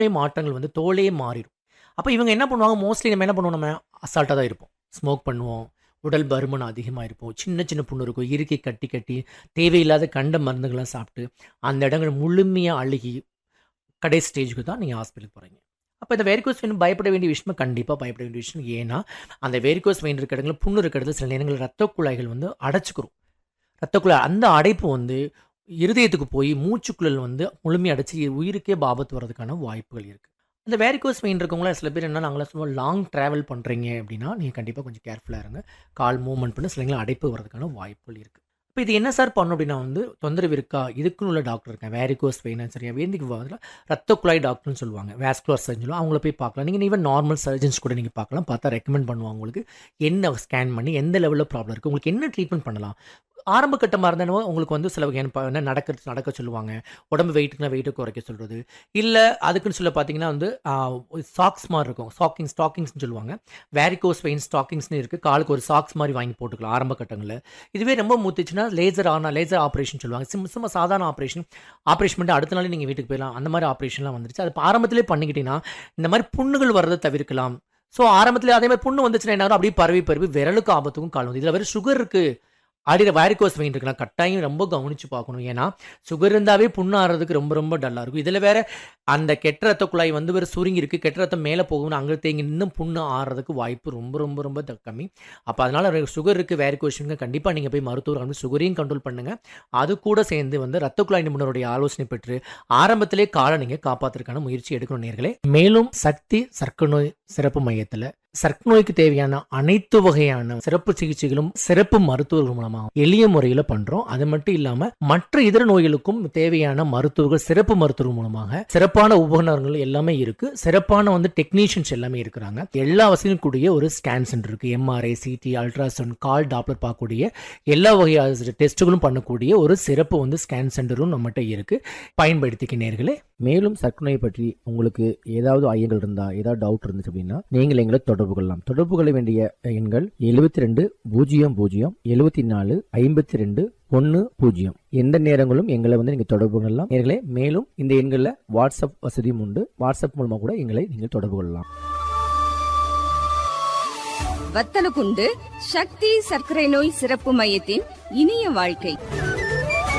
மாற்றங்கள் வந்து தோலே மாறிடும் அப்போ இவங்க என்ன பண்ணுவாங்க மோஸ்ட்லி நம்ம என்ன பண்ணுவோம் நம்ம அசால்ட்டாக தான் இருப்போம் ஸ்மோக் பண்ணுவோம் உடல் பருமன் அதிகமாக இருப்போம் சின்ன சின்ன புண்ணு இருக்கும் இறுக்கி கட்டி கட்டி தேவையில்லாத கண்ட மருந்துகள்லாம் சாப்பிட்டு அந்த இடங்கள் முழுமையாக அழுகி கடைசி ஸ்டேஜுக்கு தான் நீங்கள் ஹாஸ்பிட்டலுக்கு போகிறீங்க அப்போ இந்த வேரிகோஸ் வெயின் பயப்பட வேண்டிய விஷயம் கண்டிப்பாக பயப்பட வேண்டிய விஷயம் ஏன்னா அந்த வேரிகோஸ் வெயின் இருக்கிற இடத்துல புண்ணு இருக்கிற இடத்துல சில நேரங்களில் ரத்த குழாய்கள் வந்து அடைச்சிக்கிறோம் ரத்த குழாய் அந்த அடைப்பு வந்து இருதயத்துக்கு போய் மூச்சுக்குழல் வந்து முழுமையாக அடைச்சி உயிருக்கே பாபத்து வர்றதுக்கான வாய்ப்புகள் இருக்குது இந்த வேரிகோஸ் வெயின் இருக்கவங்கள சில பேர் என்ன நாங்களாம் சொல்லுவோம் லாங் ட்ராவல் பண்ணுறீங்க அப்படின்னா நீங்கள் கண்டிப்பாக கொஞ்சம் கேர்ஃபுல்லாக இருங்க கால் மூவ்மெண்ட் பண்ணி சில நேரங்களில் அடைப்பு வர்றதுக்கான வாய்ப்புகள் இருக்குது இப்போ இது என்ன சார் பண்ணும் அப்படின்னா வந்து தொந்தரவு இருக்கா இதுக்குன்னு உள்ள டாக்டர் இருக்கேன் வேரிகோஸ் வெயின் சரியா வேந்திக்கு பதில் ரத்த குழாய் டாக்டர்னு சொல்லுவாங்க வேஸ்குலர் சர்ஜன் அவங்கள போய் பார்க்கலாம் நீங்கள் ஈவன் நார்மல் சர்ஜன்ஸ் கூட நீங்கள் பார்க்கலாம் பார்த்தா ரெக்கமெண்ட் பண்ணுவாங்க உங்களுக்கு என்ன ஸ்கேன் பண்ணி எந்த லெவலில் ப்ராப்ளம் இருக்குது உங்களுக்கு என்ன ட்ரீட்மெண்ட் பண்ணலாம் ஆரம்ப கட்டமாக இருந்தாலும் உங்களுக்கு வந்து சில வகையான ப- என்ன நடக்க நடக்க சொல்லுவாங்க உடம்பு வெயிட்டுக்குனா வெயிட்டு குறைக்க சொல்கிறது இல்லை அதுக்குன்னு சொல்ல பார்த்தீங்கன்னா வந்து சாக்ஸ் மாதிரி இருக்கும் ஸ்டாக்கிங் ஸ்டாக்கிங்ஸ்னு சொல்லுவாங்க வேரிகோஸ் வெயின் ஸ்டாக்கிங்ஸ்னு இருக்குது காலுக்கு ஒரு சாக்ஸ் மாதிரி வாங்கி போட்டுக்கலாம் ஆரம்ப கட்டங்களில் இதுவே ரொம்ப மூத்துச்சுன்னா லேசர் ஆனா லேசர் ஆப்ரேஷன் சொல்லுவாங்க சிம் சும்மா சாதாரண ஆப்ரேஷன் ஆப்ரேஷன் பண்ணிட்டு அடுத்த நாள் நீங்கள் வீட்டுக்கு போயிடலாம் அந்த மாதிரி ஆப்ரேஷன்லாம் வந்துருச்சு அது ஆரம்பத்திலே பண்ணிக்கிட்டீங்கன்னா இந்த மாதிரி புண்ணுகள் வர்றதை தவிர்க்கலாம் ஸோ ஆரம்பத்தில் அதே மாதிரி புண்ணு வந்துச்சுன்னா என்ன ஆகும்? அப்படியே பரவி பரவி விரலுக்கு ஆபத்துக்கும் கால் வந்து இதில் வேறு சுகர் இருக்குது அடியில் வேரிகோஸ் வெயின் இருக்குன்னா கட்டாயம் ரொம்ப கவனிச்சு பார்க்கணும் ஏன்னா சுகர் இருந்தாவே புண்ணு ஆறதுக்கு ரொம்ப ரொம்ப டல்லாக இருக்கும் இதில் வேற அந்த கெட்ட ரத்த குழாய் வந்து வேறு சுருங்கி இருக்கு கெட்ட ரத்தம் மேலே போகணும் அங்கே தேங்கி இன்னும் புண்ணு ஆறதுக்கு வாய்ப்பு ரொம்ப ரொம்ப ரொம்ப த- கம்மி அப்போ அதனால சுகர் இருக்கு வேரிகோஷனுங்க கண்டிப்பாக நீங்கள் போய் மருத்துவர் வந்து சுகரையும் கண்ட்ரோல் பண்ணுங்க அது கூட சேர்ந்து வந்து ரத்த குழாய் நிபுணருடைய ஆலோசனை பெற்று ஆரம்பத்திலே காலை நீங்கள் காப்பாற்றுறதுக்கான முயற்சி எடுக்கணும் நேர்களே மேலும் சக்தி சர்க்கரை நோய் சிறப்பு மையத்தில் சர்க்கரை நோய்க்கு தேவையான அனைத்து வகையான சிறப்பு சிகிச்சைகளும் சிறப்பு மருத்துவர்கள் மூலமா எளிய முறையில் பண்றோம் அது மட்டும் இல்லாம மற்ற இதர நோய்களுக்கும் தேவையான மருத்துவர்கள் சிறப்பு மருத்துவர்கள் மூலமாக சிறப்பான உபகரணங்கள் எல்லாமே இருக்கு சிறப்பான வந்து டெக்னீஷியன்ஸ் எல்லாமே இருக்கிறாங்க எல்லா வசதியும் கூடிய ஒரு ஸ்கேன் சென்டர் இருக்கு எம்ஆர்ஐ சிடி அல்ட்ராசவுண்ட் கால் டாப்லர் பார்க்கக்கூடிய எல்லா வகையான டெஸ்ட்டுகளும் பண்ணக்கூடிய ஒரு சிறப்பு வந்து ஸ்கேன் சென்டரும் நம்மகிட்ட இருக்கு பயன்படுத்திக்க நேர்களே மேலும் சர்க்கரை நோய் பற்றி உங்களுக்கு ஏதாவது ஐயங்கள் இருந்தா ஏதாவது டவுட் இருந்துச்சு அப்படின்னா நீங்கள் எங்களை தொடர்பு கொள்ளலாம் தொடர்பு கொள்ள வேண்டிய எண்கள் எழுபத்தி ரெண்டு பூஜ்ஜியம் பூஜ்ஜியம் எழுபத்தி நாலு ஐம்பத்தி ரெண்டு ஒன்று பூஜ்ஜியம் எந்த நேரங்களும் எங்களை வந்து நீங்கள் தொடர்பு கொள்ளலாம் நேர்களே மேலும் இந்த எண்களில் வாட்ஸ்அப் வசதியும் உண்டு வாட்ஸ்அப் மூலமாக கூட எங்களை நீங்கள் தொடர்பு கொள்ளலாம் வத்தலகுண்டு சக்தி சர்க்கரை நோய் சிறப்பு மையத்தின் இனிய வாழ்க்கை